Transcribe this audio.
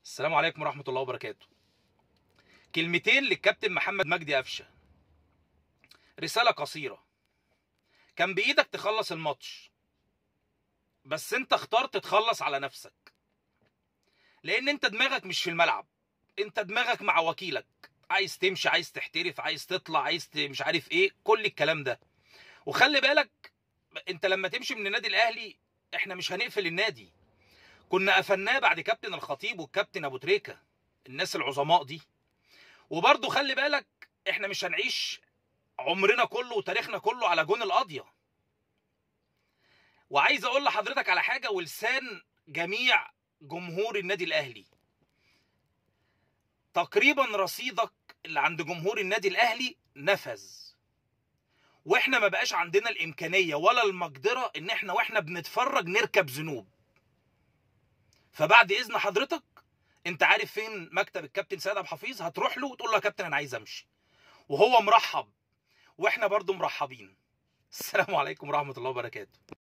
السلام عليكم ورحمة الله وبركاته. كلمتين للكابتن محمد مجدي قفشة. رسالة قصيرة. كان بإيدك تخلص الماتش. بس أنت اخترت تخلص على نفسك. لأن أنت دماغك مش في الملعب. أنت دماغك مع وكيلك. عايز تمشي، عايز تحترف، عايز تطلع، عايز ت- مش عارف إيه، كل الكلام ده. وخلي بالك أنت لما تمشي من النادي الأهلي إحنا مش هنقفل النادي. كنا قفلناه بعد كابتن الخطيب والكابتن ابو تريكه الناس العظماء دي وبرضه خلي بالك احنا مش هنعيش عمرنا كله وتاريخنا كله على جون القاضيه وعايز اقول لحضرتك على حاجه ولسان جميع جمهور النادي الاهلي تقريبا رصيدك اللي عند جمهور النادي الاهلي نفذ واحنا ما بقاش عندنا الامكانيه ولا المقدره ان احنا واحنا بنتفرج نركب ذنوب فبعد اذن حضرتك انت عارف فين مكتب الكابتن سيد عبد الحفيظ هتروح له وتقول له يا كابتن انا عايز امشي وهو مرحب واحنا برضو مرحبين السلام عليكم ورحمه الله وبركاته